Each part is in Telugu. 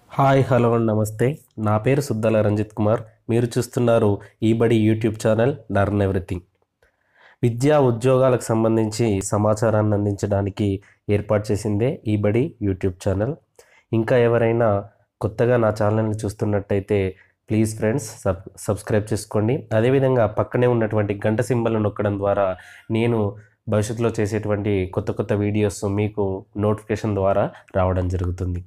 హాయ్ హలో నమస్తే నా పేరు సుద్దల రంజిత్ కుమార్ మీరు చూస్తున్నారు ఈ బడి యూట్యూబ్ ఛానల్ లర్న్ ఎవ్రీథింగ్ విద్యా ఉద్యోగాలకు సంబంధించి సమాచారాన్ని అందించడానికి ఏర్పాటు చేసిందే ఈ బడి యూట్యూబ్ ఛానల్ ఇంకా ఎవరైనా కొత్తగా నా ఛానల్ని చూస్తున్నట్టయితే ప్లీజ్ ఫ్రెండ్స్ సబ్ సబ్స్క్రైబ్ చేసుకోండి అదేవిధంగా పక్కనే ఉన్నటువంటి గంట సింబల్ నొక్కడం ద్వారా నేను భవిష్యత్తులో చేసేటువంటి కొత్త కొత్త వీడియోస్ మీకు నోటిఫికేషన్ ద్వారా రావడం జరుగుతుంది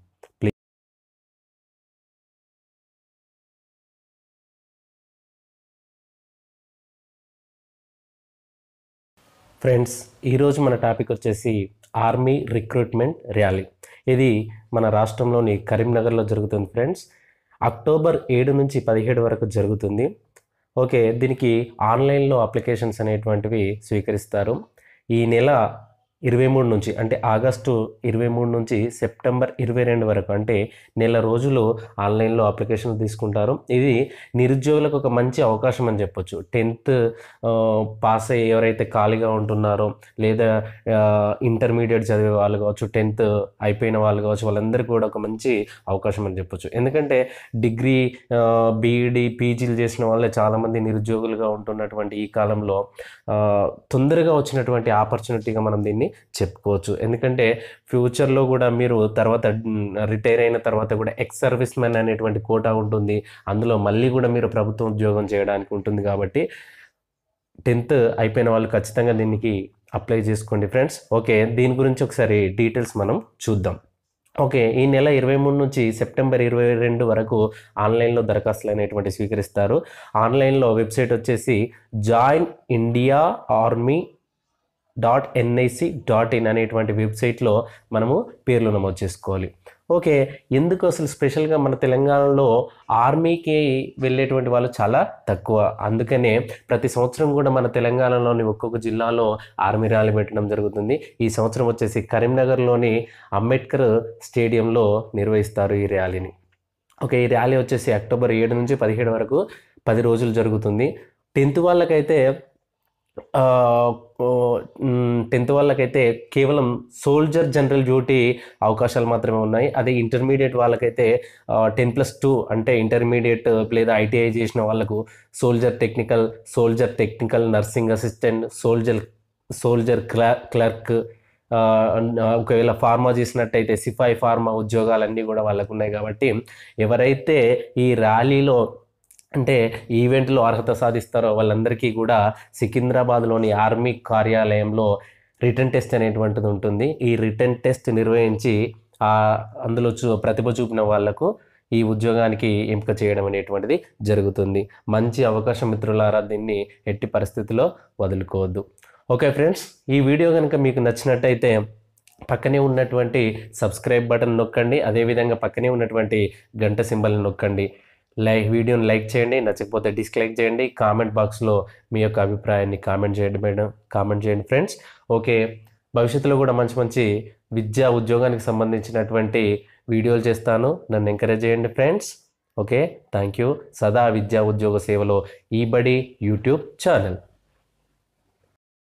ఫ్రెండ్స్ ఈరోజు మన టాపిక్ వచ్చేసి ఆర్మీ రిక్రూట్మెంట్ ర్యాలీ ఇది మన రాష్ట్రంలోని కరీంనగర్లో జరుగుతుంది ఫ్రెండ్స్ అక్టోబర్ ఏడు నుంచి పదిహేడు వరకు జరుగుతుంది ఓకే దీనికి ఆన్లైన్లో అప్లికేషన్స్ అనేటువంటివి స్వీకరిస్తారు ఈ నెల ఇరవై మూడు నుంచి అంటే ఆగస్టు ఇరవై మూడు నుంచి సెప్టెంబర్ ఇరవై రెండు వరకు అంటే నెల రోజులు ఆన్లైన్లో అప్లికేషన్లు తీసుకుంటారు ఇది నిరుద్యోగులకు ఒక మంచి అవకాశం అని చెప్పొచ్చు టెన్త్ పాస్ అయ్యి ఎవరైతే ఖాళీగా ఉంటున్నారో లేదా ఇంటర్మీడియట్ చదివే వాళ్ళు కావచ్చు టెన్త్ అయిపోయిన వాళ్ళు కావచ్చు వాళ్ళందరికీ కూడా ఒక మంచి అవకాశం అని చెప్పొచ్చు ఎందుకంటే డిగ్రీ బీఈడి పీజీలు చేసిన వాళ్ళే చాలామంది నిరుద్యోగులుగా ఉంటున్నటువంటి ఈ కాలంలో ఆ, తొందరగా వచ్చినటువంటి ఆపర్చునిటీగా మనం దీన్ని చెప్పుకోవచ్చు ఎందుకంటే ఫ్యూచర్లో కూడా మీరు తర్వాత రిటైర్ అయిన తర్వాత కూడా ఎక్స్ సర్వీస్ మ్యాన్ అనేటువంటి కోటా ఉంటుంది అందులో మళ్ళీ కూడా మీరు ప్రభుత్వ ఉద్యోగం చేయడానికి ఉంటుంది కాబట్టి టెన్త్ అయిపోయిన వాళ్ళు ఖచ్చితంగా దీనికి అప్లై చేసుకోండి ఫ్రెండ్స్ ఓకే దీని గురించి ఒకసారి డీటెయిల్స్ మనం చూద్దాం ఓకే ఈ నెల ఇరవై మూడు నుంచి సెప్టెంబర్ ఇరవై రెండు వరకు ఆన్లైన్లో దరఖాస్తులు అనేటువంటి స్వీకరిస్తారు ఆన్లైన్లో వెబ్సైట్ వచ్చేసి join India army dot NIC dot in అనేటువంటి వెబ్సైట్లో మనము పేర్లు నమోదు చేసుకోవాలి ఓకే ఎందుకు అసలు స్పెషల్గా మన తెలంగాణలో ఆర్మీకి వెళ్ళేటువంటి వాళ్ళు చాలా తక్కువ అందుకనే ప్రతి సంవత్సరం కూడా మన తెలంగాణలోని ఒక్కొక్క జిల్లాలో ఆర్మీ ర్యాలీ పెట్టడం జరుగుతుంది ఈ సంవత్సరం వచ్చేసి కరీంనగర్లోని అంబేద్కర్ స్టేడియంలో నిర్వహిస్తారు ఈ ర్యాలీని ఓకే ఈ ర్యాలీ వచ్చేసి అక్టోబర్ ఏడు నుంచి పదిహేడు వరకు పది రోజులు జరుగుతుంది టెన్త్ వాళ్ళకైతే టెన్త్ వాళ్ళకైతే కేవలం సోల్జర్ జనరల్ డ్యూటీ అవకాశాలు మాత్రమే ఉన్నాయి అదే ఇంటర్మీడియట్ వాళ్ళకైతే టెన్ ప్లస్ టూ అంటే ఇంటర్మీడియట్ లేదా ఐటీఐ చేసిన వాళ్ళకు soldier technical soldier technical nursing assistant soldier soldier క్లా క్లర్క్ ఆ, ఒకవేళ ఫార్మా చేసినట్టయితే సిపాయి ఫార్మా ఉద్యోగాలన్నీ కూడా వాళ్ళకు ఉన్నాయి కాబట్టి ఎవరైతే ఈ ర్యాలీలో అంటే ఈవెంట్లో అర్హత సాధిస్తారో వాళ్ళందరికీ కూడా సికింద్రాబాద్లోని ఆర్మీ కార్యాలయంలో రిటర్న్ టెస్ట్ అనేటువంటిది ఉంటుంది ఈ రిటర్న్ టెస్ట్ నిర్వహించి ఆ అందులో చూ ప్రతిభ చూపిన వాళ్లకు ఈ ఉద్యోగానికి ఎంపిక చేయడం అనేటువంటిది జరుగుతుంది మంచి అవకాశం మిత్రులారా దీన్ని ఎట్టి పరిస్థితిలో వదులుకోవద్దు ఓకే ఫ్రెండ్స్ ఈ వీడియో కనుక మీకు నచ్చినట్టయితే పక్కనే ఉన్నటువంటి సబ్స్క్రైబ్ బటన్ నొక్కండి అదేవిధంగా పక్కనే ఉన్నటువంటి గంట సింబల్ని నొక్కండి లైక్ వీడియోని లైక్ చేయండి నచ్చకపోతే డిస్లైక్ చేయండి కామెంట్ బాక్స్లో మీ యొక్క అభిప్రాయాన్ని కామెంట్ చేయండి మేడం కామెంట్ చేయండి ఫ్రెండ్స్ ఓకే భవిష్యత్తులో కూడా మంచి మంచి విద్యా ఉద్యోగానికి సంబంధించినటువంటి వీడియోలు చేస్తాను నన్ను ఎంకరేజ్ చేయండి ఫ్రెండ్స్ ఓకే థ్యాంక్ యూ సదా విద్యా ఉద్యోగ సేవలో ఈ బడి యూట్యూబ్ ఛానల్